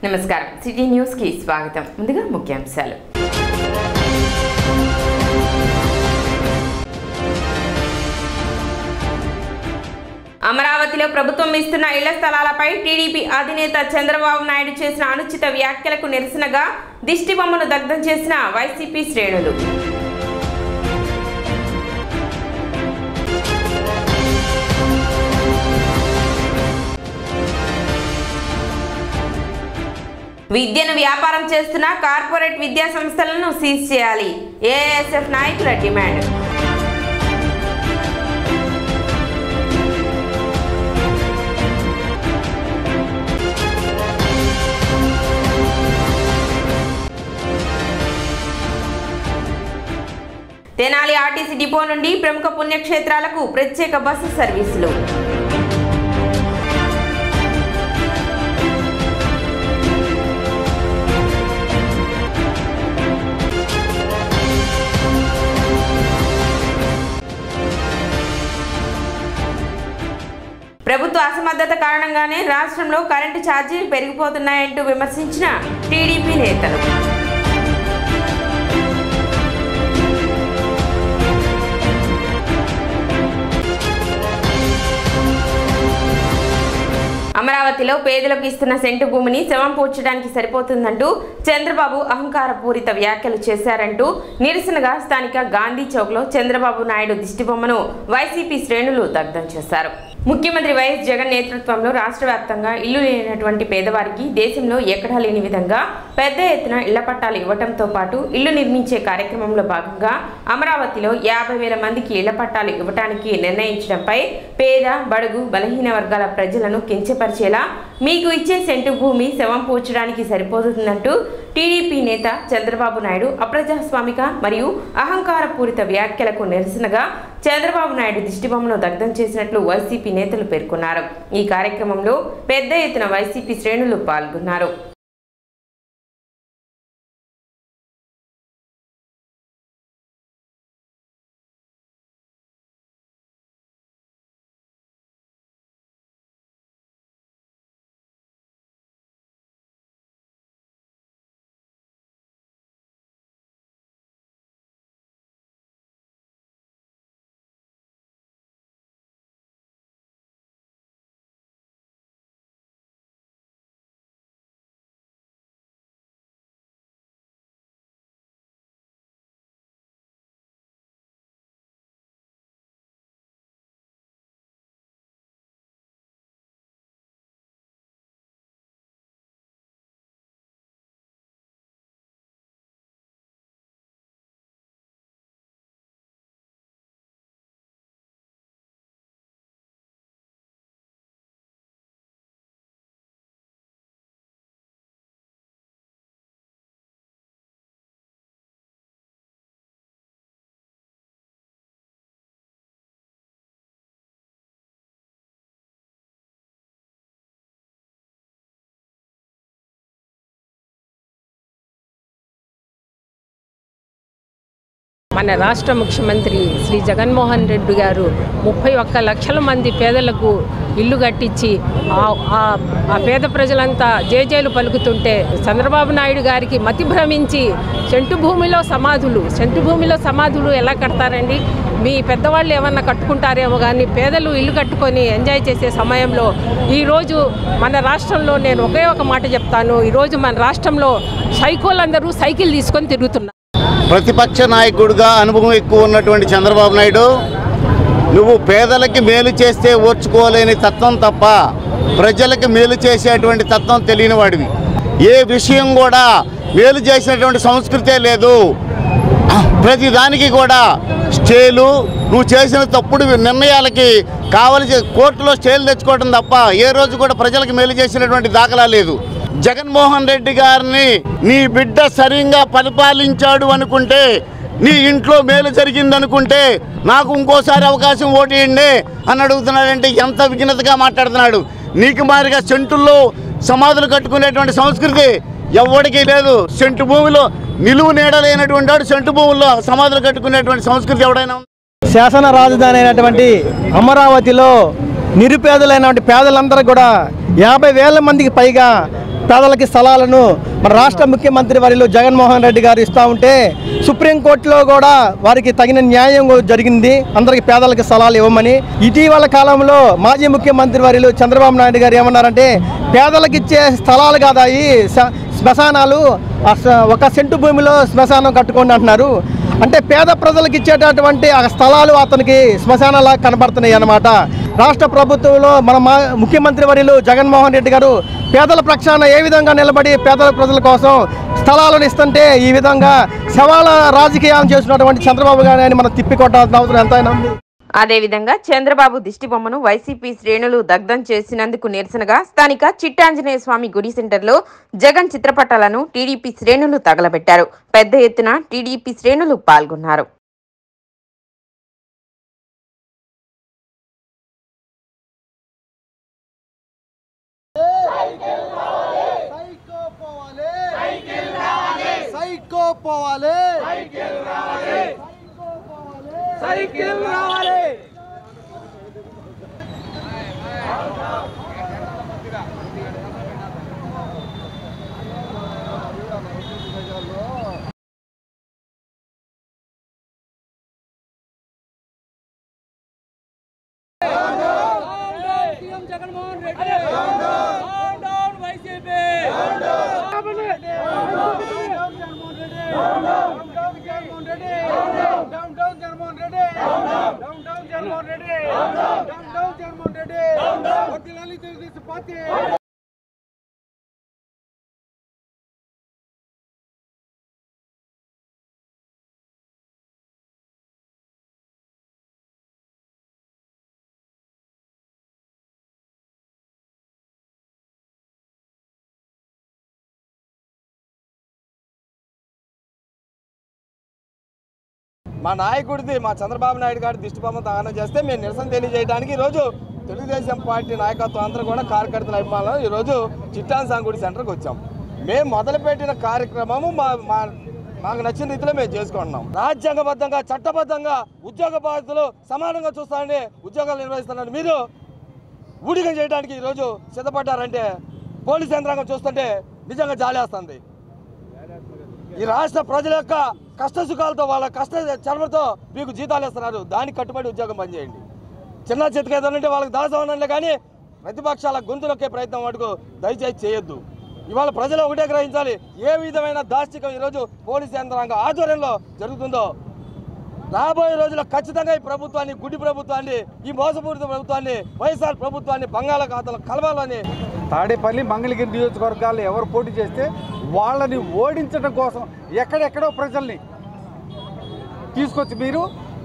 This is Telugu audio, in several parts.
నమస్కారం సిటీ న్యూస్ కి స్వాగతం ముందుగా ముఖ్యాంశాలు అమరావతిలో ప్రభుత్వం ఇస్తున్న ఇళ్ల స్థలాలపై టీడీపీ అధినేత చంద్రబాబు నాయుడు చేసిన అనుచిత వ్యాఖ్యలకు నిరసనగా దిష్టిబొమ్మను దగ్ధం చేసిన వైసీపీ శ్రేణులు విద్యను వ్యాపారం చేస్తున్న కార్పొరేట్ విద్యా సంస్థలను సీజ్ చేయాలి ఏఎస్ఎఫ్ నాయకుల డిమాండ్ తెనాలి ఆర్టీసీ డిపో నుండి ప్రముఖ పుణ్యక్షేత్రాలకు ప్రత్యేక బస్సు సర్వీసులు ప్రభుత్వ అసమర్థత కారణంగానే రాష్ట్రంలో కరెంటు ఛార్జీలు పెరిగిపోతున్నాయంటూ విమర్శించిన టీడీపీ నేతలు అమరావతిలో పేదలకు ఇస్తున్న సెంటు భూమిని శవం పూడ్చడానికి సరిపోతుందంటూ చంద్రబాబు అహంకారపూరిత వ్యాఖ్యలు చేశారంటూ నిరసనగా స్థానిక గాంధీ చౌక్లో చంద్రబాబు నాయుడు దిష్టిబొమ్మను వైసీపీ శ్రేణులు దగ్ధం చేశారు ముఖ్యమంత్రి వైఎస్ జగన్ నేతృత్వంలో రాష్ట్ర వ్యాప్తంగా ఇల్లు లేనటువంటి పేదవారికి దేశంలో ఎక్కడా లేని విధంగా పెద్ద ఎత్తున ఇళ్ల పట్టాలు ఇవ్వడంతో పాటు ఇల్లు నిర్మించే కార్యక్రమంలో భాగంగా అమరావతిలో యాభై వేల మందికి ఇళ్ల పట్టాలు ఇవ్వడానికి నిర్ణయించడంపై పేద బడుగు బలహీన వర్గాల ప్రజలను కించపరిచేలా మీకు ఇచ్చే సెంటు భూమి శవం పూడ్చడానికి సరిపోతుందంటూ టీడీపీ నేత చంద్రబాబు నాయుడు అప్రజాస్వామిక మరియు అహంకారపూరిత వ్యాఖ్యలకు నిరసనగా చంద్రబాబు నాయుడు దిష్టిబొమ్మను దగ్ధం చేసినట్లు వైసీపీ నేతలు పేర్కొన్నారు ఈ కార్యక్రమంలో పెద్ద ఎత్తున వైసీపీ శ్రేణులు పాల్గొన్నారు మన రాష్ట్ర ముఖ్యమంత్రి శ్రీ జగన్మోహన్ రెడ్డి గారు ముప్పై ఒక్క లక్షల మంది పేదలకు ఇల్లు కట్టించి ఆ- ఆ- ఆ పేద ప్రజలంతా జేజేలు పలుకుతుంటే చంద్రబాబు నాయుడు గారికి మతి భ్రమించి చెంటు భూమిలో సమాధులు చెంటు భూమిలో సమాధులు ఎలా కడతారండి మీ పెద్దవాళ్ళు ఏమన్నా కట్టుకుంటారేమో కానీ పేదలు ఇల్లు కట్టుకొని ఎంజాయ్ చేసే సమయంలో ఈరోజు మన రాష్ట్రంలో నేను ఒకే ఒక మాట చెప్తాను ఈరోజు మన రాష్ట్రంలో సైకోలందరూ సైకిల్ తీసుకొని తిరుగుతున్నారు ప్రతిపక్ష నాయకుడిగా అనుభవం ఎక్కువ ఉన్నటువంటి చంద్రబాబు నాయుడు నువ్వు పేదలకి మేలు చేస్తే ఓర్చుకోలేని తత్వం తప్ప ప్రజలకి మేలు చేసేటువంటి తత్వం తెలియని వాడివి ఏ విషయం కూడా మేలు చేసినటువంటి సంస్కృతే లేదు ప్రతి దానికి కూడా స్టేలు నువ్వు చేసిన తప్పుడు నిర్ణయాలకి కావలసి కోర్టులో స్టేలు తెచ్చుకోవడం తప్ప ఏ రోజు కూడా ప్రజలకు మేలు చేసినటువంటి దాఖలా లేదు జగన్మోహన్ రెడ్డి గారిని నీ బిడ్డ సరిగ్గా పరిపాలించాడు అనుకుంటే నీ ఇంట్లో మేలు జరిగిందనుకుంటే నాకు ఇంకోసారి అవకాశం ఓటేయండి అని అడుగుతున్నాడంటే ఎంత విఘ్నతగా మాట్లాడుతున్నాడు నీకు మారిగా సెంటుల్లో సమాధులు కట్టుకునేటువంటి సంస్కృతి ఎవడికి లేదు సెంటు భూమిలో నిలువు నీడలేనటువంటి వాడు సెంటు భూముల్లో సమాధులు కట్టుకునేటువంటి సంస్కృతి ఎవడైనా ఉందా? శాసన రాజధాని అయినటువంటి అమరావతిలో నిరుపేదలైనటువంటి పేదలందరూ కూడా యాభై వేల మందికి పైగా పేదలకి స్థలాలను మన రాష్ట్ర ముఖ్యమంత్రి వర్యులు జగన్మోహన్ రెడ్డి గారు ఇస్తూ ఉంటే సుప్రీంకోర్టులో కూడా వారికి తగిన న్యాయం జరిగింది అందరికి పేదలకి స్థలాలు ఇవ్వమని ఇటీవల కాలంలో మాజీ ముఖ్యమంత్రి వర్యులు చంద్రబాబు నాయుడు గారు ఏమన్నారంటే పేదలకు ఇచ్చే స్థలాలు కాదా ఈ స- శ్మశానాలు ఆ స- ఒక సెంటు భూమిలో శ్మశానం కట్టుకోండి అంటున్నారు అంటే పేద ప్రజలకు ఇచ్చేటటువంటి ఆ స్థలాలు అతనికి శ్మశానాలా కనబడుతున్నాయి అన్నమాట రాష్ట్ర ప్రభుత్వంలో మన మా ముఖ్యమంత్రి వర్యులు జగన్మోహన్ రెడ్డి గారు పేదల ప్రక్షాళన ఏ విధంగా నిలబడి పేదల ప్రజల కోసం స్థలాలను ఇస్తుంటే ఈ విధంగా సవాళ్ళ రాజకీయాలు చేస్తున్నటువంటి చంద్రబాబు గారిని మనం తిప్పికొట్టాల్సిన అవసరం ఎంతైనా ఉంది అదేవిధంగా చంద్రబాబు దిష్టిబొమ్మను వైసీపీ శ్రేణులు దగ్ధం చేసినందుకు నిరసనగా స్థానిక చిట్టాంజనేయ స్వామి గుడి సెంటర్లో జగన్ చిత్రపటాలను టీడీపీ శ్రేణులు తగలబెట్టారు పెద్ద ఎత్తున టీడీపీ శ్రేణులు పాల్గొన్నారు సైకో పోవాలి సైకిల్ రావాలి మా నాయకుడిది మా చంద్రబాబు నాయుడు గారి దిష్టిబొమ్మ దహనం చేస్తే మేము నిరసన తెలియజేయడానికి ఈరోజు తెలుగుదేశం పార్టీ నాయకత్వం అందరూ కూడా కార్యకర్తల అభిమానులు ఈరోజు చిట్టాన్ సాంగుడి సెంటర్కి వచ్చాం మేము మొదలుపెట్టిన కార్యక్రమము మా మా మాకు నచ్చిన రీతిలో మేము చేసుకుంటున్నాం రాజ్యాంగబద్ధంగా చట్టబద్ధంగా ఉద్యోగ బాధితులు సమానంగా చూస్తారని ఉద్యోగాలు నిర్వహిస్తున్నారు మీరు ఊడిగం చేయడానికి ఈరోజు సిద్ధపడ్డారంటే పోలీస్ యంత్రాంగం చూస్తుంటే నిజంగా జాలేస్తుంది ఈ రాష్ట్ర ప్రజల యొక్క కష్ట సుఖాలతో వాళ్ళ కష్ట చర్మతో మీకు జీతాలు ఇస్తున్నారు దానికి కట్టుబడి ఉద్యోగం పనిచేయండి చిన్న చితక ఏదైనా వాళ్ళకి దాసవనంలే కానీ ప్రతిపక్షాల గొంతు నొక్కే ప్రయత్నం మటుకు దయచేసి చేయొద్దు ఇవాళ ప్రజలు ఒకటే గ్రహించాలి ఏ విధమైన దాష్టికం ఈరోజు పోలీస్ యంత్రాంగ ఆధ్వర్యంలో జరుగుతుందో రాబోయే రోజుల్లో ఖచ్చితంగా ఈ ప్రభుత్వాన్ని గుడి ప్రభుత్వాన్ని ఈ మోసపూరిత ప్రభుత్వాన్ని వైఎస్ఆర్ ప్రభుత్వాన్ని బంగాళాఖాతంలో కలవాలని తాడేపల్లి మంగళగిరి నియోజకవర్గాల్లో ఎవరు పోటీ చేస్తే వాళ్ళని ఓడించడం కోసం ఎక్కడెక్కడో ప్రజల్ని తీసుకొచ్చి మీరు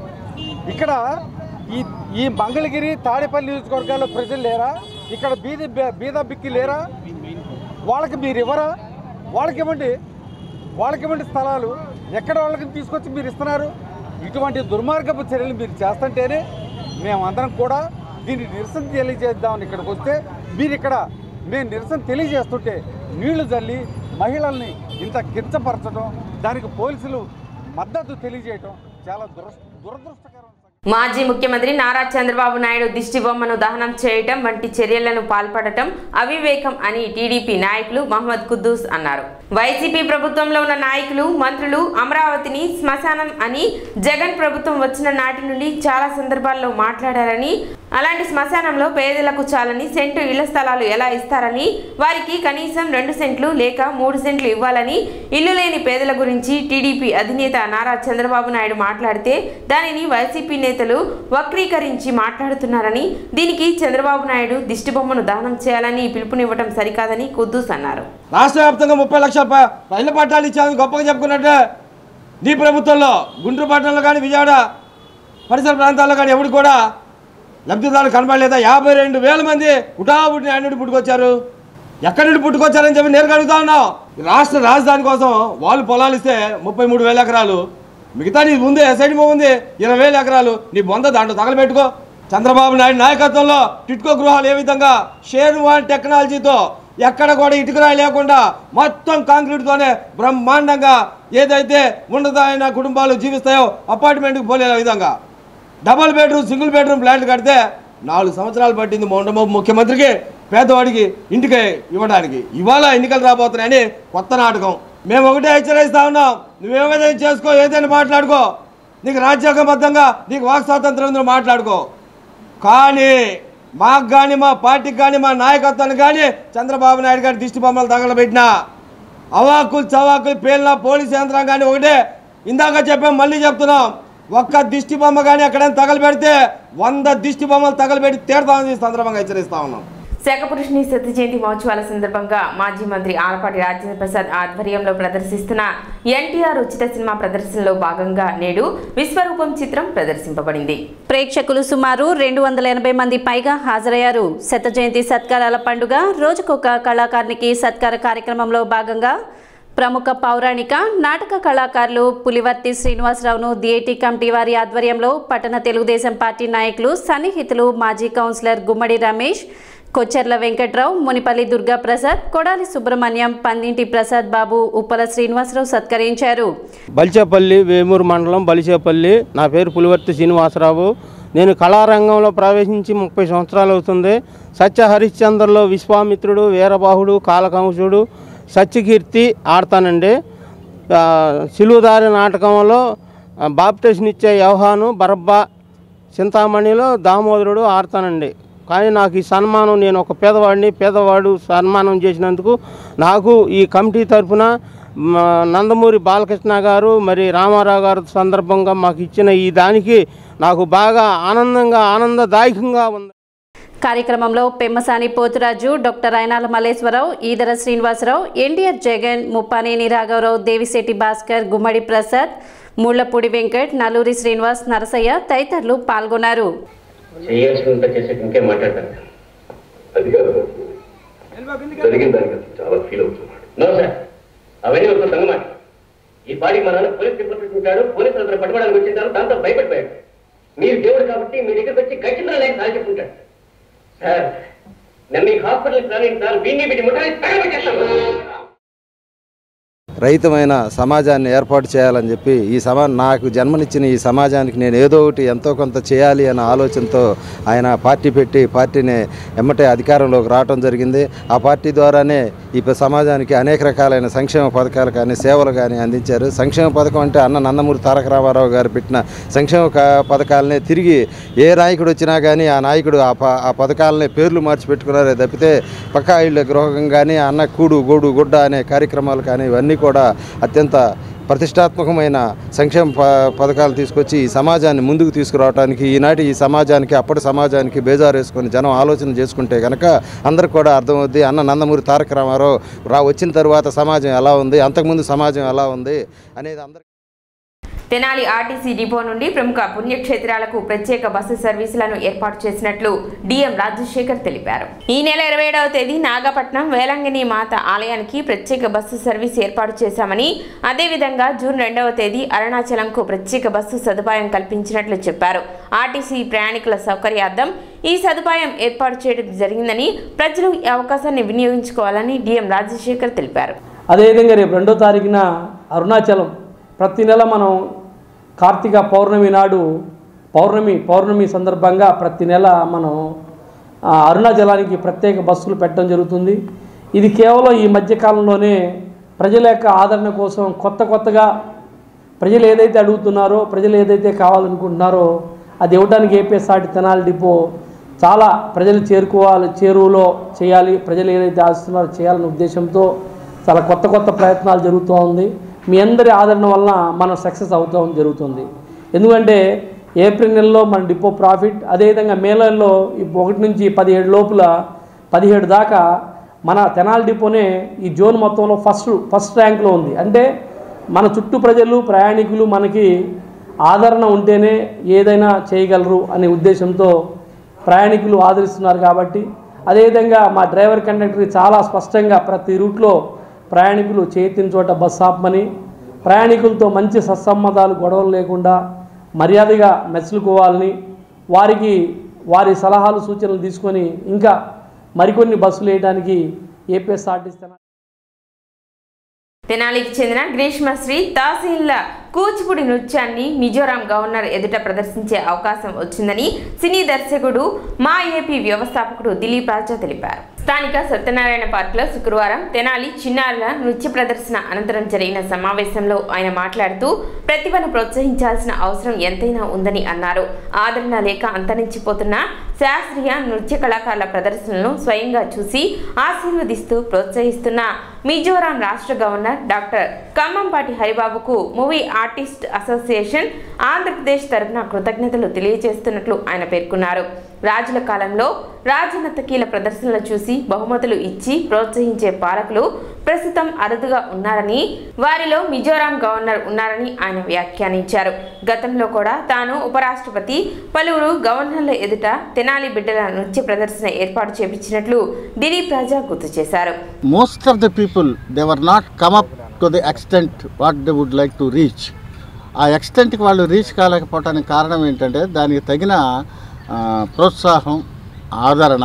ఇక్కడ ఈ ఈ మంగళగిరి తాడేపల్లి నియోజకవర్గాల్లో ప్రజలు లేరా ఇక్కడ బీద బీద బిక్కి లేరా వాళ్ళకి మీరు ఇవ్వరా వాళ్ళకి ఇవ్వండి వాళ్ళకి ఇవ్వండి స్థలాలు ఎక్కడ వాళ్ళకి తీసుకొచ్చి మీరు ఇస్తున్నారు ఇటువంటి దుర్మార్గపు చర్యలు మీరు చేస్తుంటేనే మేమందరం కూడా దీన్ని నిరసన తెలియజేద్దామని ఇక్కడికి వస్తే మీరు ఇక్కడ మేము నిరసన తెలియజేస్తుంటే నీళ్లు జల్లి మహిళల్ని ఇంత కించపరచడం దానికి పోలీసులు మద్దతు తెలియజేయటం చాలా దురదృ దురదృష్టకరం మాజీ ముఖ్యమంత్రి నారా చంద్రబాబు నాయుడు దిష్టి బొమ్మను దహనం చేయటం వంటి చర్యలను పాల్పడటం అవివేకం అని టీడీపీ నాయకులు మహమ్మద్ కుద్దూస్ అన్నారు వైసీపీ ప్రభుత్వంలో ఉన్న నాయకులు మంత్రులు అమరావతిని శ్మశానం అని జగన్ ప్రభుత్వం వచ్చిన నాటి నుండి చాలా సందర్భాల్లో మాట్లాడారని అలాంటి శ్మశానంలో పేదలకు చాలని సెంటు ఇళ్ల స్థలాలు ఎలా ఇస్తారని వారికి కనీసం రెండు సెంట్లు లేక మూడు సెంట్లు ఇవ్వాలని ఇల్లు లేని పేదల గురించి టీడీపీ అధినేత నారా చంద్రబాబు నాయుడు మాట్లాడితే దానిని వైసీపీ నేతలు వక్రీకరించి మాట్లాడుతున్నారని దీనికి చంద్రబాబు నాయుడు దిష్టిబొమ్మను దానం చేయాలని పిలుపునివ్వటం సరికాదని కుద్దూస్ అన్నారు రాష్ట్ర వ్యాప్తంగా ముప్పై లక్షల ప- ఇళ్ల పట్టాలు ఇచ్చామని గొప్పగా చెప్పుకున్నట్టే నీ ప్రభుత్వంలో గుంటూరు పట్టణంలో కానీ విజయవాడ పరిసర ప్రాంతాల్లో కానీ ఎవరు కూడా లబ్ధిదారులు కనబడలేదా యాభై రెండు వేల మంది ఉటాబుట్టిన ఆయన నుండి పుట్టుకొచ్చారు ఎక్కడి నుండి పుట్టుకొచ్చారని చెప్పి నేరుగా అడుగుతా ఉన్నాం ఈ రాష్ట్ర రాజధాని కోసం వాళ్ళు పొలాలు ఇస్తే ముప్పై మూడు వేల ఎకరాలు మిగతా నీ ముందే సైడ్ ఉంది ఇరవై వేల ఎకరాలు నీ బొంద దాంట్లో తగలబెట్టుకో చంద్రబాబు నాయుడు నాయకత్వంలో టిట్కో గృహాలు ఏ విధంగా షేర్ వన్ టెక్నాలజీతో ఎక్కడ కూడా ఇటుకరాయి లేకుండా మొత్తం కాంక్రీట్తోనే బ్రహ్మాండంగా ఏదైతే ఉన్నతమైన కుటుంబాలు జీవిస్తాయో అపార్ట్మెంట్కి పోలే విధంగా డబుల్ బెడ్రూమ్ సింగిల్ బెడ్రూమ్ ఫ్లాట్లు కడితే నాలుగు సంవత్సరాలు పట్టింది మొండమో ముఖ్యమంత్రికి పేదవాడికి ఇంటికి ఇవ్వడానికి ఇవాళ ఎన్నికలు రాబోతున్నాయని కొత్త నాటకం మేము ఒకటే హెచ్చరిస్తా ఉన్నాం నువ్వేమైనా చేసుకో ఏదైనా మాట్లాడుకో నీకు రాజ్యాంగబద్ధంగా నీకు వాక్ స్వాతంత్రం ఉందో మాట్లాడుకో కానీ మాకు కానీ మా పార్టీకి కానీ మా నాయకత్వానికి కానీ చంద్రబాబు నాయుడు గారి దిష్టి బొమ్మలు తగలబెట్టినా అవాకులు చవాకులు పేలిన పోలీస్ యంత్రాంగాన్ని ఒకటే ఇందాక చెప్పాం మళ్ళీ చెప్తున్నాం ఒక్క దిష్టి బొమ్మ కానీ ఎక్కడైనా తగలబెడితే వంద దిష్టి బొమ్మలు తగలబెట్టి తీర్థం ఈ సందర్భంగా హెచ్చరిస్తా ఉన్నాం శాఖపురుషుని సత్య జయంతి మహోత్సవాల సందర్భంగా మాజీ మంత్రి ఆలపాటి రాజేంద్ర ప్రసాద్ ఆధ్వర్యంలో ప్రదర్శిస్తున్న ఎన్టీఆర్ ఉచిత సినిమా ప్రదర్శనలో భాగంగా నేడు విశ్వరూపం చిత్రం ప్రదర్శింపబడింది ప్రేక్షకులు సుమారు రెండు వందల ఎనభై మంది పైగా హాజరయ్యారు శత జయంతి సత్కారాల పండుగ రోజుకొక కళాకారునికి సత్కార కార్యక్రమంలో భాగంగా ప్రముఖ పౌరాణిక నాటక కళాకారులు పులివర్తి శ్రీనివాసరావును డిఐటి కమిటీ వారి ఆధ్వర్యంలో పట్టణ తెలుగుదేశం పార్టీ నాయకులు సన్నిహితులు మాజీ కౌన్సిలర్ గుమ్మడి రమేష్ కొచ్చెర్ల వెంకట్రావు మునిపల్లి దుర్గా ప్రసాద్ కొడాలి సుబ్రహ్మణ్యం పందింటి ప్రసాద్ బాబు ఉప్పల శ్రీనివాసరావు సత్కరించారు బలిచేపల్లి వేమూరు మండలం బలిచేపల్లి నా పేరు పులివర్తి శ్రీనివాసరావు నేను కళారంగంలో ప్రవేశించి ముప్పై సంవత్సరాలు అవుతుంది సత్య హరిశ్చంద్రలో విశ్వామిత్రుడు వీరబాహుడు కాలకంసుడు సత్యకీర్తి ఆడతానండి ఆ, సిలువదారి నాటకంలో ఆ, బాప్టిషన్ ఇచ్చే యవహాను బరబ్బా చింతామణిలో దామోదరుడు ఆడతానండి కానీ నాకు ఈ సన్మానం నేను ఒక పేదవాడిని పేదవాడు సన్మానం చేసినందుకు నాకు ఈ కమిటీ తరఫున మ, నందమూరి బాలకృష్ణ గారు మరి రామారావు గారు సందర్భంగా మాకు ఇచ్చిన ఈ దానికి నాకు బాగా ఆనందంగా ఆనందదాయకంగా ఉంది కార్యక్రమంలో పెమ్మసాని పోతురాజు డాక్టర్ అయినాల మల్లేశ్వరరావు ఈదర శ్రీనివాసరావు ఎన్టీఆర్ జగన్ ముప్పానేని రాఘవరావు దేవిశెట్టి భాస్కర్ గుమ్మడి ప్రసాద్ ముళ్లపూడి వెంకట్ నల్లూరి శ్రీనివాస్ నరసయ్య తదితరులు పాల్గొన్నారు చేయాల్సినంత చేసేట ఇంకేం మాట్లాడతాను అది కాదు జరిగిన దానికి చాలా ఫీల్ అవుతున్నాడు నో సార్ అవన్నీ ఒక సంగమాట ఈ పాడికి మా నాన్న పోలీస్ డిపార్ట్మెంట్ ఉంటాడు పోలీసులు అందరూ పట్టుకోవడానికి వచ్చింటారు దాంతో భయపడిపోయాడు మీరు దేవుడు కాబట్టి మీ దగ్గరికి వచ్చి గట్టిన లేక సార్ చెప్పుకుంటాడు సార్ నన్ను ఈ హాస్పిటల్కి రాని సార్ వీడిని వీటి ముఠాన్ని తగలబెట్టేస్తాను రహితమైన సమాజాన్ని ఏర్పాటు చేయాలని చెప్పి ఈ సమా నాకు జన్మనిచ్చిన ఈ సమాజానికి నేను ఏదో ఒకటి ఎంతో కొంత చేయాలి అన్న ఆలోచనతో ఆయన పార్టీ పెట్టి పార్టీని ఎమ్మటే అధికారంలోకి రావడం జరిగింది ఆ పార్టీ ద్వారానే ఈ ప- సమాజానికి అనేక రకాలైన సంక్షేమ పథకాలు కానీ సేవలు కానీ అందించారు సంక్షేమ పథకం అంటే అన్న నందమూరి తారక రామారావు గారు పెట్టిన సంక్షేమ క- పథకాలనే తిరిగి ఏ నాయకుడు వచ్చినా కానీ ఆ నాయకుడు ఆ ప ఆ పథకాలనే పేర్లు మార్చి పెట్టుకున్నారే తప్పితే పక్కా ఇళ్ళ గృహం కానీ అన్న కూడు గోడు గుడ్డ అనే కార్యక్రమాలు కానీ ఇవన్నీ కూడా అత్యంత ప్రతిష్టాత్మకమైన సంక్షేమ ప పథకాలు తీసుకొచ్చి ఈ సమాజాన్ని ముందుకు తీసుకురావడానికి ఈనాటి ఈ సమాజానికి అప్పటి సమాజానికి బేజారు వేసుకొని జనం ఆలోచన చేసుకుంటే కనుక అందరికి కూడా అర్థమవుద్ది అన్న నందమూరి తారక రామారావు రా వచ్చిన తర్వాత సమాజం ఎలా ఉంది అంతకుముందు సమాజం ఎలా ఉంది అనేది అందరికీ తెనాలి ఆర్టీసీ డిపో నుండి ప్రముఖ పుణ్యక్షేత్రాలకు ప్రత్యేక బస్సు సర్వీసులను ఏర్పాటు చేసినట్లు డిఎం రాజశేఖర్ తెలిపారు ఈ నెల ఇరవై ఏడవ తేదీ నాగపట్నం వేలంగిని మాత ఆలయానికి ప్రత్యేక బస్సు సర్వీస్ ఏర్పాటు చేశామని అదేవిధంగా జూన్ రెండవ తేదీ అరుణాచలంకు ప్రత్యేక బస్సు సదుపాయం కల్పించినట్లు చెప్పారు ఆర్టీసీ ప్రయాణికుల సౌకర్యార్థం ఈ సదుపాయం ఏర్పాటు చేయడం జరిగిందని ప్రజలు ఈ అవకాశాన్ని వినియోగించుకోవాలని డిఎం రాజశేఖర్ తెలిపారు అదేవిధంగా రేపు రెండో తారీఖున అరుణాచలం ప్రతి నెల మనం కార్తీక పౌర్ణమి నాడు పౌర్ణమి పౌర్ణమి సందర్భంగా ప్రతి నెల మనం ఆ, అరుణాచలానికి ప్రత్యేక బస్సులు పెట్టడం జరుగుతుంది ఇది కేవలం ఈ మధ్యకాలంలోనే ప్రజల యొక్క ఆదరణ కోసం కొత్త కొత్తగా ప్రజలు ఏదైతే అడుగుతున్నారో ప్రజలు ఏదైతే కావాలనుకుంటున్నారో అది ఇవ్వడానికి ఏపీఎస్ఆర్టీ తెనాలి డిపో చాలా ప్రజలు చేరుకోవాలి చేరువలో చేయాలి ప్రజలు ఏదైతే ఆశిస్తున్నారో చేయాలనే ఉద్దేశంతో చాలా కొత్త కొత్త ప్రయత్నాలు జరుగుతూ ఉంది మీ అందరి ఆదరణ వలన మనం సక్సెస్ అవుతాం జరుగుతుంది ఎందుకంటే ఏప్రిల్ నెలలో మన డిపో ప్రాఫిట్ అదేవిధంగా మే నెలలో ఇప్పుడు ఒకటి నుంచి పదిహేడు లోపల పదిహేడు దాకా మన తెనాలి డిపోనే ఈ జోన్ మొత్తంలో ఫస్ట్ ఫస్ట్ ర్యాంక్లో ఉంది అంటే మన చుట్టూ ప్రజలు ప్రయాణికులు మనకి ఆదరణ ఉంటేనే ఏదైనా చేయగలరు అనే ఉద్దేశంతో ప్రయాణికులు ఆదరిస్తున్నారు కాబట్టి అదేవిధంగా మా డ్రైవర్ కండక్టర్ చాలా స్పష్టంగా ప్రతి రూట్లో ప్రయాణికులు చేతిన చోట బస్ ఆపమని ప్రయాణికులతో మంచి సత్సమ్మతాలు గొడవలు లేకుండా మర్యాదగా మెచ్చుకోవాలని వారికి వారి సలహాలు సూచనలు తీసుకొని ఇంకా మరికొన్ని బస్సులు వేయడానికి ఏపీఎస్ఆర్టీసీ తెనాలికి చెందిన గ్రీష్మశ్రీ తహసీల్ల కూచిపూడి నృత్యాన్ని మిజోరాం గవర్నర్ ఎదుట ప్రదర్శించే అవకాశం వచ్చిందని సినీ దర్శకుడు మా ఏపీ వ్యవస్థాపకుడు దిలీప్ రాజా తెలిపారు స్థానిక సత్యనారాయణ పార్కులో శుక్రవారం తెనాలి చిన్నారుల నృత్య ప్రదర్శన అనంతరం జరిగిన సమావేశంలో ఆయన మాట్లాడుతూ ప్రతిభను ప్రోత్సహించాల్సిన అవసరం ఎంతైనా ఉందని అన్నారు ఆదరణ లేక అంతరించిపోతున్న శాస్త్రీయ నృత్య కళాకారుల ప్రదర్శనలను స్వయంగా చూసి ఆశీర్వదిస్తూ ప్రోత్సహిస్తున్న మిజోరాం రాష్ట్ర గవర్నర్ డాక్టర్ ఖమ్మంపాటి హరిబాబుకు మూవీ ఆర్టిస్ట్ అసోసియేషన్ ఆంధ్రప్రదేశ్ తరపున కృతజ్ఞతలు తెలియజేస్తున్నట్లు ఆయన పేర్కొన్నారు రాజుల కాలంలో రాజనర్తకీల ప్రదర్శనలు చూసి బహుమతులు ఇచ్చి ప్రోత్సహించే పాలకులు ప్రస్తుతం అరుదుగా ఉన్నారని వారిలో మిజోరాం గవర్నర్ ఉన్నారని ఆయన వ్యాఖ్యానించారు గతంలో కూడా తాను ఉపరాష్ట్రపతి పలువురు గవర్నర్ల ఎదుట తెనాలి బిడ్డల నృత్య ప్రదర్శన ఏర్పాటు చేపించినట్లు దిలీప్ రాజా గుర్తు చేశారు most of the people they were not come up to the extent what they would like to reach ఆ ఎక్స్టెంట్కి వాళ్ళు రీచ్ కాలేకపోవడానికి కారణం ఏంటంటే దానికి తగిన ఆ, ప్రోత్సాహం ఆదరణ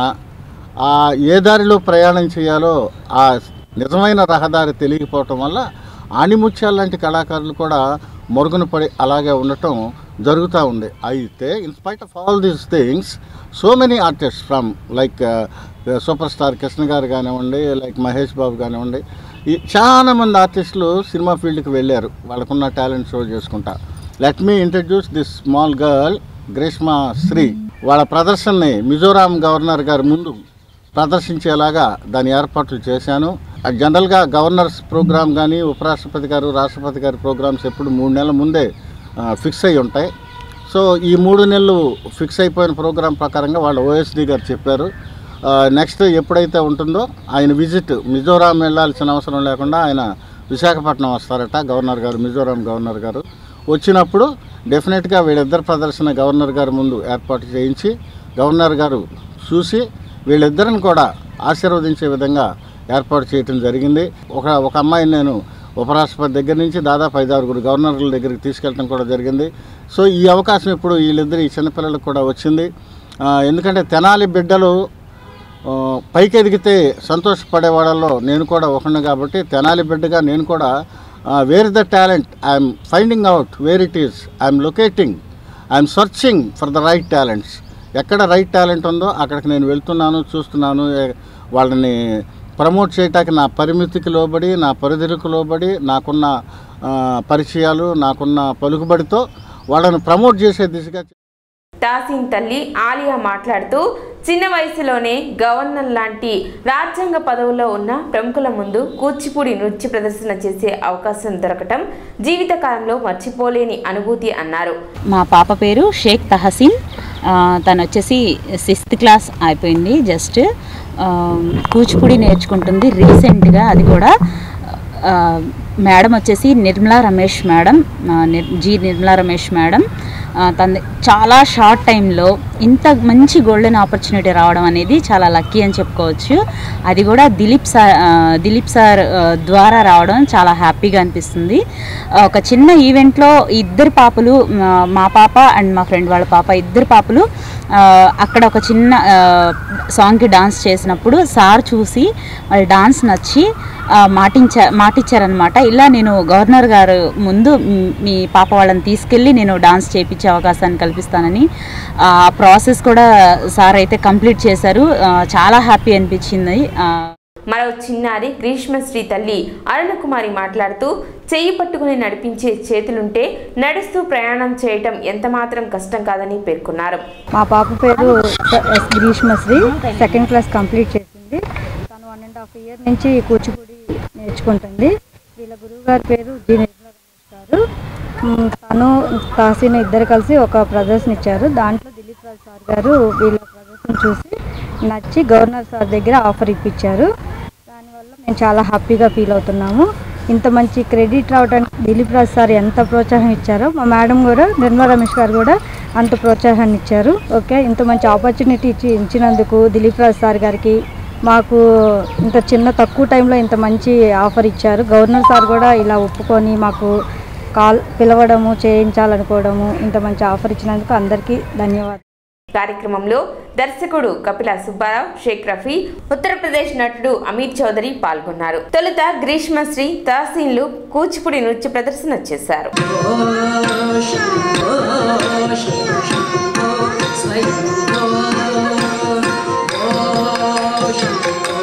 ఆ ఏ దారిలో ప్రయాణం చేయాలో ఆ నిజమైన రహదారి తెలియకపోవటం వల్ల ఆణిముత్యాల లాంటి కళాకారులు కూడా మరుగున పడి అలాగే ఉండటం జరుగుతూ ఉంది అయితే in spite of all these things so many artist from like super star Krishna garu కానివ్వండి లైక్ మహేష్ బాబు కానివ్వండి ఈ చాలా మంది ఆర్టిస్టులు సినిమా ఫీల్డ్కి వెళ్ళారు వాళ్ళకున్న టాలెంట్ షో చేసుకుంటా let me introduce this small girl Greeshma Sri వాళ్ళ ప్రదర్శనని మిజోరాం గవర్నర్ గారి ముందు ప్రదర్శించేలాగా దాని ఏర్పాట్లు చేశాను ఆ జనరల్గా గవర్నర్స్ ప్రోగ్రామ్ కానీ ఉపరాష్ట్రపతి గారు రాష్ట్రపతి గారి ప్రోగ్రామ్స్ ఎప్పుడు మూడు నెలల ముందే ఫిక్స్ అయి ఉంటాయి సో ఈ మూడు నెలలు ఫిక్స్ అయిపోయిన ప్రోగ్రాం ప్రకారంగా వాళ్ళ ఓఎస్డి గారు చెప్పారు నెక్స్ట్ ఎప్పుడైతే ఉంటుందో ఆయన విజిట్ మిజోరాం వెళ్ళాల్సిన అవసరం లేకుండా ఆయన విశాఖపట్నం వస్తారట గవర్నర్ గారు మిజోరాం గవర్నర్ గారు వచ్చినప్పుడు డెఫినెట్గా వీళ్ళిద్దరు ప్రదర్శన గవర్నర్ గారి ముందు ఏర్పాటు చేయించి గవర్నర్ గారు చూసి వీళ్ళిద్దరిని కూడా ఆశీర్వదించే విధంగా ఏర్పాటు చేయటం జరిగింది ఒక ఒక అమ్మాయిని నేను ఉపరాష్ట్రపతి దగ్గర నుంచి దాదాపు ఐదు ఆరుగురు గవర్నర్ల దగ్గరికి తీసుకెళ్ళడం కూడా జరిగింది సో ఈ అవకాశం ఇప్పుడు వీళ్ళిద్దరు ఈ చిన్నపిల్లలకు కూడా వచ్చింది ఆ, ఎందుకంటే తెనాలి బిడ్డలు ఆ, పైకి ఎదిగితే సంతోషపడే వాళ్ళలో నేను కూడా ఒకడిని కాబట్టి తెనాలి బిడ్డగా నేను కూడా where the talent I'm finding out where it is I'm locating I'm searching for the right talents ఎక్కడ రైట్ టాలెంట్ ఉందో అక్కడికి నేను వెళ్తున్నాను చూస్తున్నాను ఏ- వాళ్ళని ప్రమోట్ చేయటానికి నా పరిమితికి లోబడి నా పరిధికి లోబడి నాకున్న ఆ, పరిచయాలు నాకున్న పలుకుబడితో వాళ్ళని ప్రమోట్ చేసే దిశగా తాసీన్ తల్లి ఆలియా మాట్లాడుతూ చిన్న వయసులోనే గవర్నర్ లాంటి రాజ్యాంగ పదవుల్లో ఉన్న ప్రముఖుల ముందు కూచిపూడి నృత్య ప్రదర్శన చేసే అవకాశం దొరకటం జీవితకాలంలో మర్చిపోలేని అనుభూతి అన్నారు మా పాప పేరు షేక్ తహసీన్ ఆ, తను వచ్చేసి సిక్స్త్ క్లాస్ అయిపోయింది జస్ట్ ఆ, కూచిపూడి నేర్చుకుంటుంది రీసెంట్గా అది కూడా ఆ, మేడం వచ్చేసి నిర్మలా రమేష్ మేడం ఆ, నిర్- జి నిర్మలా రమేష్ మేడం ఆ, తన చాలా షార్ట్ టైంలో ఇంత మంచి గోల్డెన్ ఆపర్చునిటీ రావడం అనేది చాలా లక్కీ అని చెప్పుకోవచ్చు అది కూడా దిలీప్ సార్ ఆ, దిలీప్ సార్ ఆ, ద్వారా రావడం చాలా హ్యాపీగా అనిపిస్తుంది ఆ, ఒక చిన్న ఈవెంట్లో ఇద్దరు పాపలు మా మా పాప అండ్ మా ఫ్రెండ్ వాళ్ళ పాప ఇద్దరు పాపలు ఆ, అక్కడ ఒక చిన్న ఆ, సాంగ్కి డాన్స్ చేసినప్పుడు సార్ చూసి వాళ్ళ డాన్స్ నచ్చి ఆ, మాటించా మాటిచ్చారనమాట ఇలా నేను గవర్నర్ గారు ముందు మ్, మీ పాప వాళ్ళని తీసుకెళ్ళి నేను డాన్స్ చేయించే అవకాశాన్ని కల్పిస్తానని ఆ ప్రాసెస్ కూడా సార్ అయితే కంప్లీట్ చేశారు ఆ, చాలా హ్యాపీ అనిపించింది ఆ, మరో చిన్నారి గ్రీష్మశ్రీ తల్లి అరుణకుమారి మాట్లాడుతూ చెయ్యి పట్టుకుని నడిపించే చేతులుంటే నడుస్తూ ప్రయాణం చేయటం ఎంత మాత్రం కష్టం కాదని పేర్కొన్నారు మా పాప పేరు S Greeshmasri second class complete చేసింది తను వన్ అండ్ హాఫ్ ఇయర్ నుంచి కూచిపూడి నేర్చుకుంటుంది వీళ్ళ గురువు గారి పేరు జి నిర్మలా రమేష్ గారు మ్, తను తాసీన ఇద్దరు కలిసి ఒక ప్రదర్శన ఇచ్చారు దాంట్లో దిలీప్ రాజ్ సార్ గారు వీళ్ళ ప్రదర్శన చూసి నచ్చి గవర్నర్ సార్ దగ్గర ఆఫర్ ఇప్పించారు దానివల్ల మేము చాలా హ్యాపీగా ఫీల్ అవుతున్నాము ఇంత మంచి క్రెడిట్ రావడానికి దిలీప్ రాజ్ సార్ ఎంత ప్రోత్సాహం ఇచ్చారో మా మేడం కూడా నిర్మలా రమేష్ గారు కూడా అంత ప్రోత్సాహాన్ని ఇచ్చారు ఓకే ఇంత మంచి ఆపర్చునిటీ ఇచ్చి ఇచ్చినందుకు దిలీప్ రాజ్ సార్ గారికి మాకు ఇంత చిన్న తక్కువ టైంలో ఇంత మంచి ఆఫర్ ఇచ్చారు గవర్నర్ సార్ కూడా ఇలా ఒప్పుకొని మాకు కాల్ పిలవడము చేయించాలనుకోవడము ఇంత మంచి ఆఫర్ ఇచ్చినందుకు అందరికీ ధన్యవాదాలు కార్యక్రమంలో దర్శకుడు కపిల సుబ్బారావు షేక్ రఫీ ఉత్తరప్రదేశ్ నటుడు అమీర్ చౌదరి పాల్గొన్నారు తొలుత గ్రీష్మశ్రీ తహసీన్లు కూచిపూడి నృత్య ప్రదర్శన చేశారు Oh,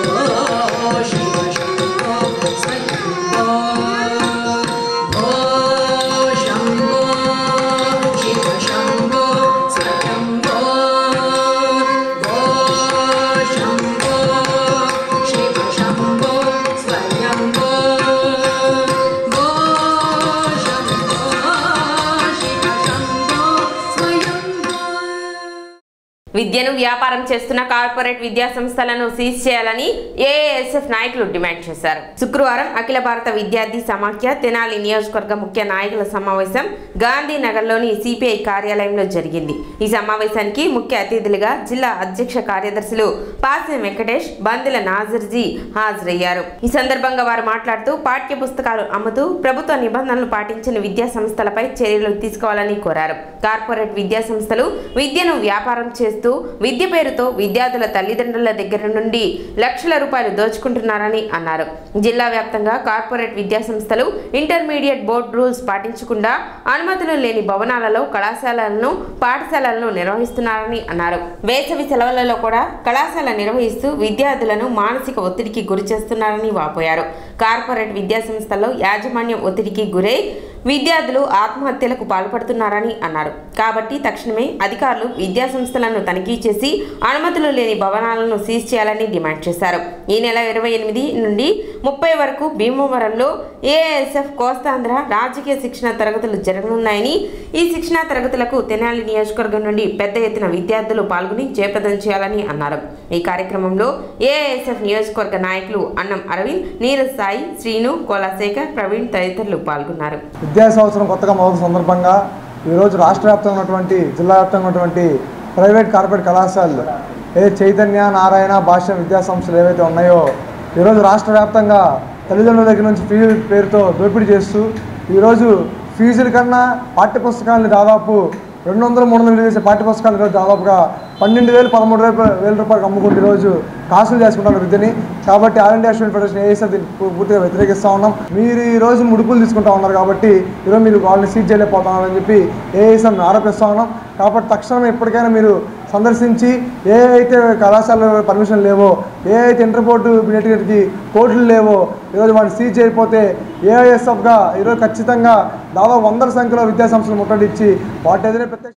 విద్యను వ్యాపారం చేస్తున్న కార్పొరేట్ విద్యా సంస్థలను సీజ్ చేయాలని ఏఏఎస్ఎఫ్ నాయకులు డిమాండ్ చేశారు శుక్రవారం అఖిల భారత విద్యార్థి సమాఖ్య తెనాలి నియోజకవర్గ ముఖ్య నాయకుల సమావేశం గాంధీనగర్లోని సిపిఐ కార్యాలయంలో జరిగింది ఈ సమావేశానికి ముఖ్య అతిథులుగా జిల్లా అధ్యక్ష కార్యదర్శులు పాసెం వెంకటేష్ బందెల నాజర్జీ హాజరయ్యారు ఈ సందర్భంగా వారు మాట్లాడుతూ పాఠ్య పుస్తకాలు అమ్ముతూ ప్రభుత్వ నిబంధనలు పాటించిన విద్యా సంస్థలపై చర్యలు తీసుకోవాలని కోరారు కార్పొరేట్ విద్యా సంస్థలు విద్యను వ్యాపారం చేస్తూ విద్య పేరుతో విద్యార్థుల తల్లిదండ్రుల దగ్గర నుండి లక్షల రూపాయలు దోచుకుంటున్నారని అన్నారు జిల్లా వ్యాప్తంగా కార్పొరేట్ విద్యా సంస్థలు ఇంటర్మీడియట్ బోర్డు రూల్స్ పాటించకుండా అనుమతులు లేని భవనాలలో కళాశాలలను పాఠశాలలను నిర్వహిస్తున్నారని అన్నారు వేసవి సెలవులలో కూడా కళాశాల నిర్వహిస్తూ విద్యార్థులను మానసిక ఒత్తిడికి గురి చేస్తున్నారని వాపోయారు కార్పొరేట్ విద్యా సంస్థల్లో యాజమాన్యం ఒత్తిడికి గురై విద్యార్థులు ఆత్మహత్యలకు పాల్పడుతున్నారని అన్నారు కాబట్టి తక్షణమే అధికారులు విద్యా సంస్థలను తనిఖీ చేసి అనుమతులు లేని భవనాలను సీజ్ చేయాలని డిమాండ్ చేశారు ఈ నెల ఇరవై ఎనిమిది నుండి ముప్పై వరకు భీమవరంలో ఏఎస్ఎఫ్ కోస్తాంధ్ర రాజకీయ శిక్షణ తరగతులు జరగనున్నాయని ఈ శిక్షణ తరగతులకు తెనాలి నియోజకవర్గం నుండి పెద్ద ఎత్తున విద్యార్థులు పాల్గొని జయప్రదం చేయాలని అన్నారు ఈ కార్యక్రమంలో ఏఎస్ఎఫ్ నియోజకవర్గ నాయకులు అన్నం అరవింద్ నీరజ్ సాయి శ్రీను కోలాశేఖర్ ప్రవీణ్ తదితరులు పాల్గొన్నారు విద్యా సంవత్సరం కొత్తగా మొదటి సందర్భంగా ఈరోజు రాష్ట్ర వ్యాప్తంగా ఉన్నటువంటి జిల్లా వ్యాప్తంగా ఉన్నటువంటి ప్రైవేట్ కార్పొరేట్ కళాశాలలు ఏ చైతన్య నారాయణ భాష విద్యా సంస్థలు ఏవైతే ఉన్నాయో ఈరోజు రాష్ట్ర వ్యాప్తంగా తల్లిదండ్రుల దగ్గర నుంచి ఫీజు పేరుతో దోపిడీ చేస్తూ ఈరోజు ఫీజుల కన్నా పాఠ్యపుస్తకాలను దాదాపు రెండు వందల మూడు వందలు చేసే పాఠ్యపుస్తకాలు ఈరోజు దాదాపుగా పన్నెండు వేలు పదమూడు వేల వేల రూపాయలకు అమ్ముకుంటూ ఈరోజు కాసులు చేసుకుంటారు విద్యని కాబట్టి all India student federation ASR దీన్ని పూ- పూర్తిగా వ్యతిరేకిస్తూ ఉన్నాం మీరు ఈ రోజు ముడుపులు తీసుకుంటా ఉన్నారు కాబట్టి ఈరోజు మీరు వాళ్ళని సీజ్ చేయలేకపోతున్నారని చెప్పి ఏఎస్ఆర్ ఆరోపిస్తూ ఉన్నాం కాబట్టి తక్షణం ఎప్పటికైనా మీరు సందర్శించి ఏ అయితే కళాశాల పర్మిషన్ లేవో ఏ అయితే ఇంటర్ బోర్డు బినెట్కి కోర్టులు లేవో ఈరోజు వాటిని సీజ్ చేయకపోతే ఏఐఎస్ఎఫ్గా ఈరోజు ఖచ్చితంగా దాదాపు వందల సంఖ్యలో విద్యాసంస్థలు ముట్టడిచ్చి వాటి ఎదురే ప్రత్యక్ష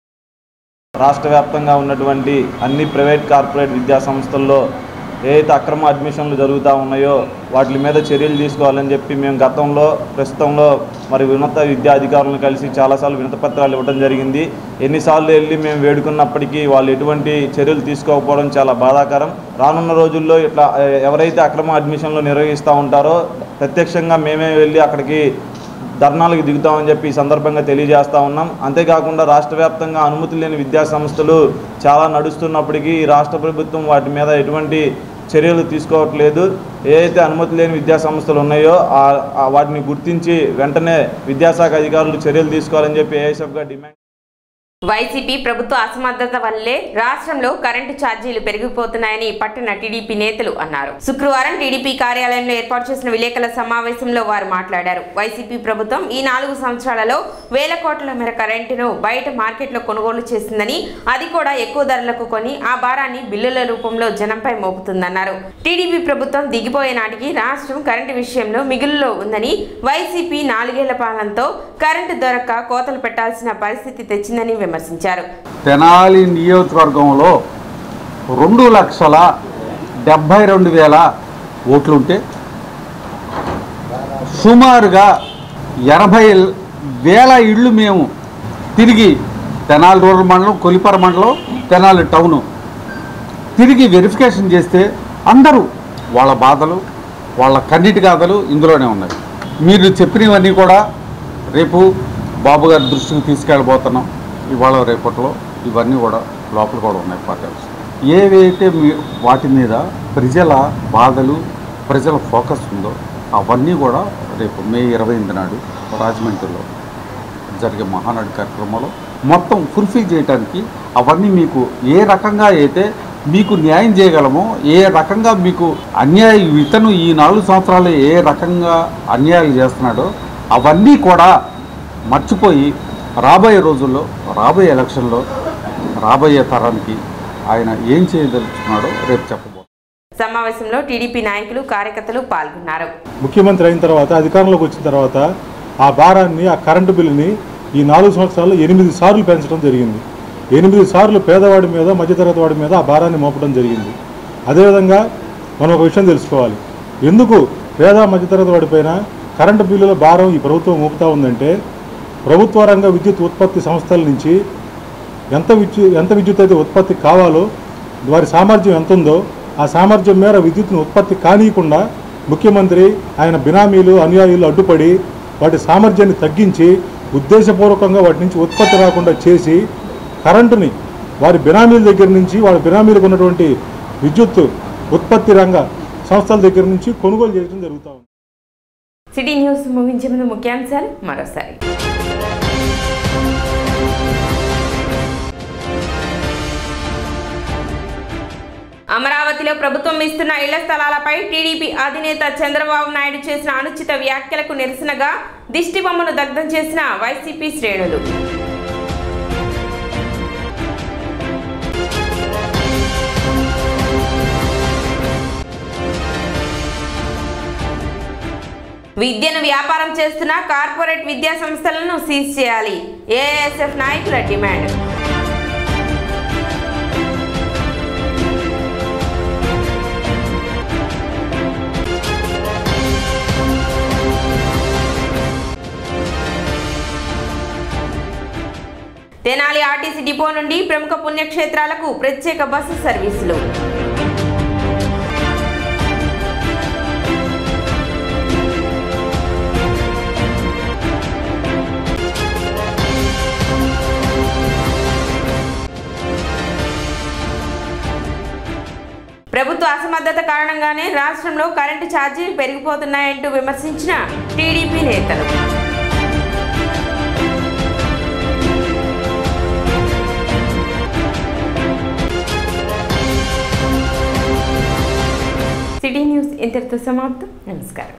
రాష్ట్ర వ్యాప్తంగా ఉన్నటువంటి అన్ని ప్రైవేట్ కార్పొరేట్ విద్యా సంస్థల్లో ఏదైతే అక్రమ అడ్మిషన్లు జరుగుతూ ఉన్నాయో వాటి మీద చర్యలు తీసుకోవాలని చెప్పి మేము గతంలో ప్రస్తుతంలో మరి ఉన్నత విద్యా అధికారులను కలిసి చాలాసార్లు వినతపత్రాలు ఇవ్వడం జరిగింది ఎన్నిసార్లు వెళ్ళి మేము వేడుకున్నప్పటికీ వాళ్ళు ఎటువంటి చర్యలు తీసుకోకపోవడం చాలా బాధాకరం రానున్న రోజుల్లో ఇట్లా ఆ, ఎవరైతే అక్రమ అడ్మిషన్లు నిర్వహిస్తూ ఉంటారో ప్రత్యక్షంగా మేమే వెళ్ళి అక్కడికి ధర్నాలకు దిగుతామని చెప్పి ఈ సందర్భంగా తెలియజేస్తా ఉన్నాం అంతేకాకుండా రాష్ట్ర వ్యాప్తంగా అనుమతి లేని విద్యా సంస్థలు చాలా నడుస్తున్నప్పటికీ ఈ రాష్ట్ర ప్రభుత్వం వాటి మీద ఎటువంటి చర్యలు తీసుకోవట్లేదు ఏ అయితే అనుమతి లేని విద్యా సంస్థలు ఉన్నాయో ఆ- ఆ వాటిని గుర్తించి వెంటనే విద్యాశాఖ అధికారులు చర్యలు తీసుకోవాలని చెప్పి ఏఎస్ఎఫ్గా డిమాండ్ వైసీపీ ప్రభుత్వ అసమర్థత వల్లే రాష్ట్రంలో కరెంటు ఛార్జీలు పెరిగిపోతున్నాయని పట్టణ టీడీపీ నేతలు అన్నారు శుక్రవారం టీడీపీ కార్యాలయంలో ఏర్పాటు చేసిన విలేకరుల సమావేశంలో వారు మాట్లాడారు వైసీపీ ప్రభుత్వం ఈ నాలుగు సంవత్సరాలలో వేల కోట్ల మేర కరెంటును బయట మార్కెట్లో కొనుగోలు చేసిందని అది కూడా ఎక్కువ ధరలకు కొని ఆ భారాన్ని బిల్లుల రూపంలో జనంపై మోపుతుందన్నారు టీడీపీ ప్రభుత్వం దిగిపోయే నాటికి రాష్ట్రం కరెంటు విషయంలో మిగులులో ఉందని వైసీపీ నాలుగేళ్ల పాలనతో కరెంటు దొరక్క కోతలు పెట్టాల్సిన పరిస్థితి తెచ్చిందని విమర్శించారు తెనాలి నియోజకవర్గంలో రెండు లక్షల డెబ్భై రెండు వేల ఓట్లుంటే సుమారుగా ఎనభై వేల ఇళ్ళు మేము తిరిగి తెనాలి రూరల్ మండలం కొలిపర మండలం తెనాలి టౌను తిరిగి వెరిఫికేషన్ చేస్తే అందరూ వాళ్ళ బాధలు వాళ్ళ కన్నిటి గాథలు ఇందులోనే ఉన్నాయి మీరు చెప్పినవన్నీ కూడా రేపు బాబు గారి దృష్టికి తీసుకెళ్ళబోతున్నాం ఇవాళ రేపట్లో ఇవన్నీ కూడా లోపల కూడా ఉన్నాయి పార్టీస్ ఏవైతే మీ వాటి మీద ప్రజల బాధలు ప్రజల ఫోకస్ ఉందో అవన్నీ కూడా రేపు మే ఇరవై ఎనిమిది నాడు రాజమండ్రిలో జరిగే మహానాడు కార్యక్రమంలో మొత్తం ఫుల్ఫిల్ చేయడానికి అవన్నీ మీకు ఏ రకంగా అయితే మీకు న్యాయం చేయగలమో ఏ రకంగా మీకు అన్యాయం ఇతను ఈ నాలుగు సంవత్సరాలు ఏ రకంగా అన్యాయాలు చేస్తున్నాడో అవన్నీ కూడా మర్చిపోయి రాబోయే రోజుల్లో రాబోయే ఎలక్షన్లో రాబోయే తరానికి ఆయన ఏం చేయదలుచుకున్నాడో రేపు చెప్పబోతున్నాం సమావేశంలో టీడీపీ నాయకులు కార్యకర్తలు పాల్గొన్నారు ముఖ్యమంత్రి అయిన తర్వాత అధికారంలోకి వచ్చిన తర్వాత ఆ భారాన్ని ఆ కరెంటు బిల్లుని ఈ నాలుగు సంవత్సరాల్లో ఎనిమిది సార్లు పెంచడం జరిగింది ఎనిమిది సార్లు పేదవాడి మీద మధ్యతరగతి వాడి మీద ఆ భారాన్ని మోపడం జరిగింది అదేవిధంగా మనం ఒక విషయం తెలుసుకోవాలి ఎందుకు పేద మధ్యతరగతి వాడిపైన కరెంటు బిల్లుల భారం ఈ ప్రభుత్వం మోపుతా ఉందంటే ప్రభుత్వ రంగ విద్యుత్ ఉత్పత్తి సంస్థల నుంచి ఎంత విద్యు ఎంత విద్యుత్ అయితే ఉత్పత్తి కావాలో వారి సామర్థ్యం ఎంత ఉందో ఆ సామర్థ్యం మేర విద్యుత్ను ఉత్పత్తి కానీయకుండా ముఖ్యమంత్రి ఆయన బినామీలు అనుయాయులు అడ్డుపడి వాటి సామర్థ్యాన్ని తగ్గించి ఉద్దేశపూర్వకంగా వాటి నుంచి ఉత్పత్తి రాకుండా చేసి కరెంటుని వారి బినామీల దగ్గర నుంచి వారి బినామీలకు ఉన్నటువంటి విద్యుత్ ఉత్పత్తి రంగ సంస్థల దగ్గర నుంచి కొనుగోలు చేయడం జరుగుతూ ఉంది సిటీ న్యూస్ ముగించే ముందు ముఖ్యాంశాలు మరోసారి అమరావతిలో ప్రభుత్వం ఇస్తున్న ఇళ్ల స్థలాలపై టీడీపీ అధినేత చంద్రబాబు నాయుడు చేసిన అనుచిత వ్యాఖ్యలకు నిరసనగా దిష్టిబొమ్మను దగ్ధం చేసిన వైసీపీ శ్రేణులు విద్యను వ్యాపారం చేస్తున్న కార్పొరేట్ విద్యా సంస్థలను సీజ్ చేయాలి ఏఎస్ఎఫ్ నాయకుల డిమాండ్ తెనాలి ఆర్టీసీ డిపో నుండి ప్రముఖ పుణ్యక్షేత్రాలకు ప్రత్యేక బస్సు సర్వీసులు ప్రభుత్వ అసమర్థత కారణంగానే రాష్ట్రంలో కరెంటు ఛార్జీలు పెరిగిపోతున్నాయంటూ విమర్శించిన టీడీపీ నేతలు సిటీ న్యూస్ ఇంతటితో సమాప్తం నమస్కారం